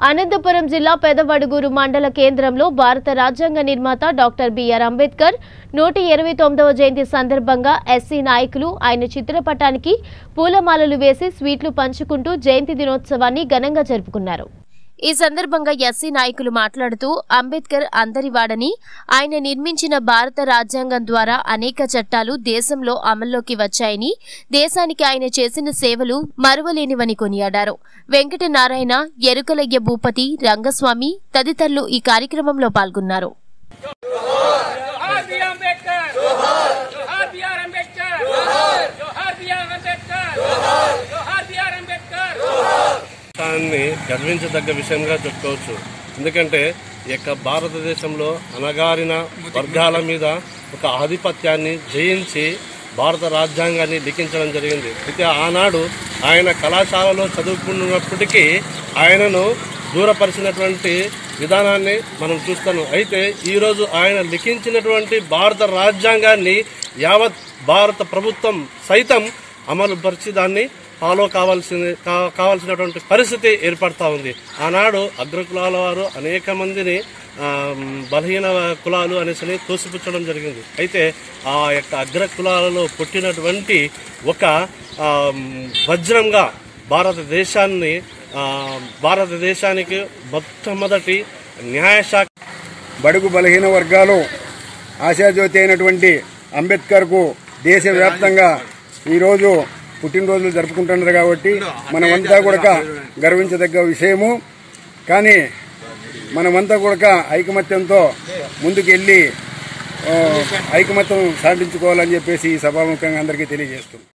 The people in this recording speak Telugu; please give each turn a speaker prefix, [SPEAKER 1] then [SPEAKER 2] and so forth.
[SPEAKER 1] అనంతపురం జిల్లా పెదవడుగూరు మండల కేంద్రంలో భారత రాజ్యాంగ నిర్మాత డాక్టర్ బిఆర్ అంబేద్కర్ నూట ఇరవై తొమ్మిదవ జయంతి సందర్భంగా ఎస్సీ నాయకులు ఆయన చిత్రపటానికి పూలమాలలు వేసి స్వీట్లు పంచుకుంటూ జయంతి దినోత్సవాన్ని ఘనంగా జరుపుకున్నారు ఈ సందర్భంగా ఎస్సీ నాయకులు మాట్లాడుతూ అంబేద్కర్ అందరివాడని ఆయన నిర్మించిన భారత రాజ్యాంగం ద్వారా అనేక చట్టాలు దేశంలో అమల్లోకి వచ్చాయని దేశానికి ఆయన చేసిన సేవలు మరువలేనివని కొనియాడారు వెంకటనారాయణ ఎరుకలయ్య భూపతి రంగస్వామి తదితరులు ఈ కార్యక్రమంలో పాల్గొన్నారు
[SPEAKER 2] जोहार बी अम्बेडकर जोहार बी आर अम्बेडकर जोहार बी आर अम्बेडकर जोहार बी आर अम्बेडकर
[SPEAKER 3] దాన్ని గర్వించదగ్గ విషయంగా చెప్పుకోవచ్చు ఎందుకంటే ఈ యొక్క భారతదేశంలో అణగారిన వర్గాల మీద ఒక ఆధిపత్యాన్ని జయించి భారత రాజ్యాంగాన్ని లిఖించడం జరిగింది అయితే ఆనాడు ఆయన కళాశాలలో చదువుకున్నప్పటికీ ఆయనను దూరపరిచినటువంటి విధానాన్ని మనం చూస్తాను అయితే ఈరోజు ఆయన లిఖించినటువంటి భారత రాజ్యాంగాన్ని యావత్ భారత ప్రభుత్వం సైతం అమలు పరిచి దాన్ని ఫాలో కావాల్సిన కా- కావాల్సినటువంటి పరిస్థితి ఏర్పడతా ఉంది ఆనాడు అగ్రకులాల వారు అనేక మందిని ఆ, బలహీన కులాలు అనేసి తోసిపుచ్చడం జరిగింది అయితే ఆ యొక్క అగ్ర కులాలలో పుట్టినటువంటి ఒక ఆ, వజ్రంగా భారతదేశాన్ని ఆ, భారతదేశానికి మొట్టమొదటి న్యాయశాఖ
[SPEAKER 4] బడుగు బలహీన వర్గాలు ఆశాజ్యోతి అయినటువంటి అంబేద్కర్కు దేశవ్యాప్తంగా ఈరోజు పుట్టినరోజులు జరుపుకుంటున్నారు కాబట్టి మనమంతా కూడా గర్వించదగ్గ విషయము కానీ మనమంతా కూడా ఐకమత్యంతో ముందుకెళ్ళి ఆ, ఐకమత్యం సాధించుకోవాలని చెప్పేసి ఈ సభాముఖంగా అందరికీ తెలియజేస్తుంది